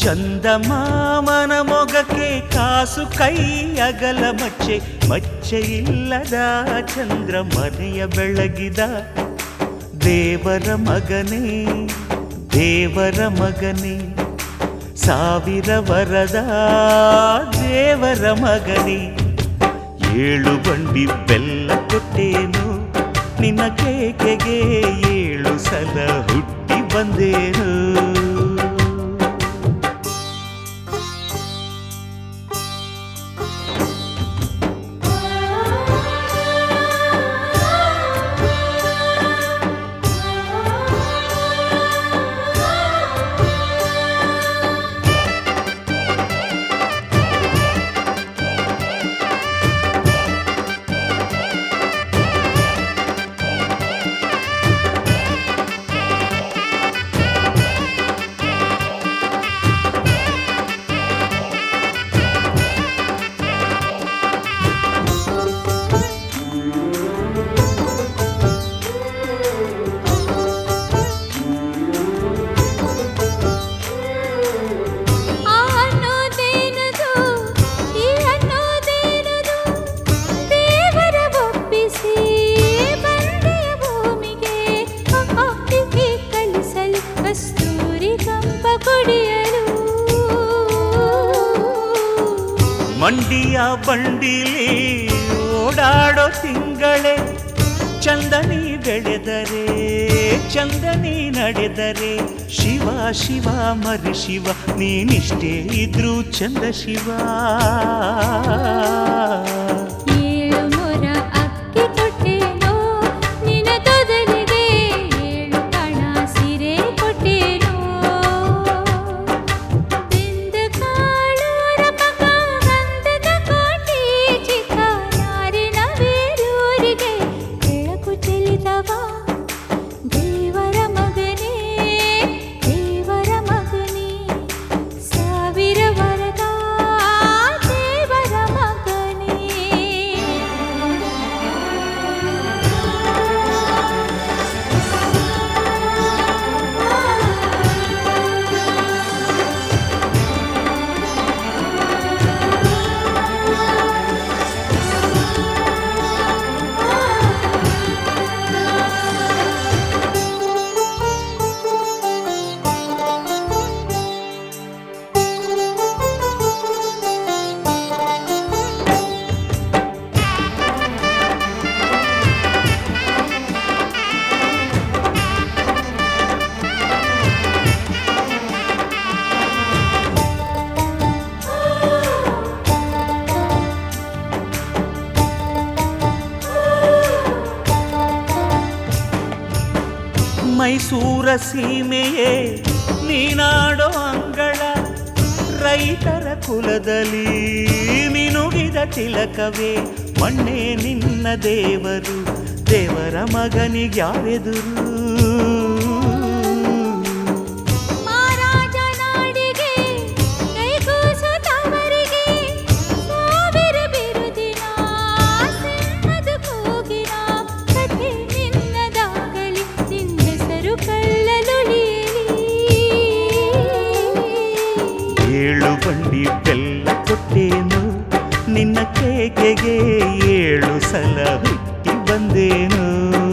ಚಂದಮಾಮನ ಮೊಗಕ್ಕೆ ಕಾಸು ಕೈ ಅಗಲ ಮಚ್ಚೆ ಮಚ್ಚೆ ಇಲ್ಲದ ಚಂದ್ರ ಮನೆಯ ಬೆಳಗಿದ ದೇವರ ಮಗನೇ ದೇವರ ಮಗನೇ ಸಾವಿರ ವರದ ದೇವರ ಮಗನೇ ಏಳು ಬಂಡಿ ಬೆಲ್ಲ ಕೊಟ್ಟೇನು ನಿನ್ನ ಕೇಕೆಗೆ ಏಳು ಸಲ ಹುಟ್ಟಿ ಬಂದೇನು ಆ ಅನ್ನೋದೇನದು ಈ ಅನ್ನೋದೇನದು ದೇವರ ಒಪ್ಪಿಸಿ ಬಂದೆಯ ಭೂಮಿಗೆ ಅಪ್ಪಿಗೆ ಕಲಿಸಲು ಕಸ್ತೂರಿ ಕಂಪ ಕುಡಿಯಲು ಮಂಡಿಯ ಬಂಡಿಲಿ ಓಡಾಡೋ ತಿಂಗಳೇ ಚಂದನಿ ಬೆಳೆದರೆ ಚಂದನಿ ನಡೆದರೆ ಶಿವ ಶಿವ ಮರಿ ಶಿವ ನೀನಿಷ್ಟೇ ಇದ್ರು ಚಂದ ಶಿವ ಏಳು ಮೊರ ಅಕ್ಕಿ ಕೊಟ್ಟೇನೋ ನಿನ್ನ ತೊದಲಿಗೆ ಏಳು ಕಣ ಸಿರೆ ಕೊಟ್ಟೇನೋ ಬೆಂದ ಕಾಳೂರ ಪಕ್ಕ ಗಂಧದ ಕೋಟೆ ಚಿಕ್ಕ ಯಾರಿನ ಬೇರೂರಿಗೆ ಬೆಳಕು ಚೆಲ್ಲಿದವ ದೇವರ ಮಗನೇ ದೇವರ ಮಗನೇ ಸಾವಿರ ವರದ ದೇವರ ಮಗನೇ ಮೈಸೂರ ಸೀಮೆಯೇ ನೀನಾಡೋ ಅಂಗಳ ರೈತರ ಕುಲದಲ್ಲಿ ಮಿನುಗಿದ ತಿಲಕವೇ ಮಣ್ಣೆ ನಿನ್ನ ದೇವರು ದೇವರ ಮಗನಿಗ್ಯಾವೆದುರು ಮಹಾರಾಜ ನಾಡಿಗೆ ಕೈಗೂಸು ತವರಿಗೆ ಸಾವಿರ ಬಿರುದಿನ ಸಿಂಹದ ಕೂಗಿನ ಕಥೆ ನಿನ್ನದಾಗಲಿ ನಿನ್ನ ಹೆಸರು ಕಳ್ಳಲುಳಿಯಲಿ ಏಳು ಬಂಡಿ ಬೆಲ್ಲ ಕೊಟ್ಟೇನು ನಿನ್ನ ಕೇಕೆಗೆ ಏಳು ಸಲ ಹುಟ್ಟಿ ಬಂದೇನು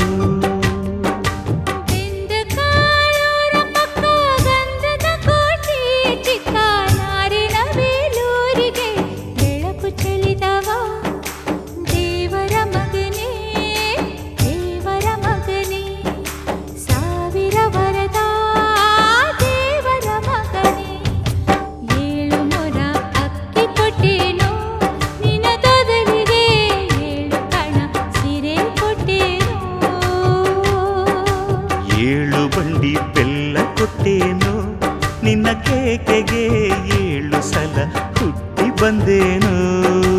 ಬೆಂದ ಕಾಳೂರ ಪಕ್ಕ ಗಂಧದ ಕೋಟೆ ಚಿಕ್ಕ ನಾರಿನ ಬೇಲೂರಿಗೆ ಬೆಳಕು ಚೆಲ್ಲಿದವ ದೇವರ ಮಗನೇ ದೇವರ ಮಗನೇ ಸಾವಿರ ವರದ ದೇವರ ಮಗನೇ ಏಳು ಮೊರ ಅಕ್ಕಿ ಕೊಟ್ಟೇನೋ ನಿನ್ನ ತೊದಲಿಗೆ ಏಳು ಕಣ ಸಿರೆ ಕೊಟ್ಟೇನೋ ಏಳು ಬಂಡಿ ಬೆಲ್ಲ ಕೊಟ್ಟೇನು ನಿನ್ನ ಕೇಕೆಗೆ ಏಳು ಸಲ ಹುಟ್ಟಿ ಬಂದೇನು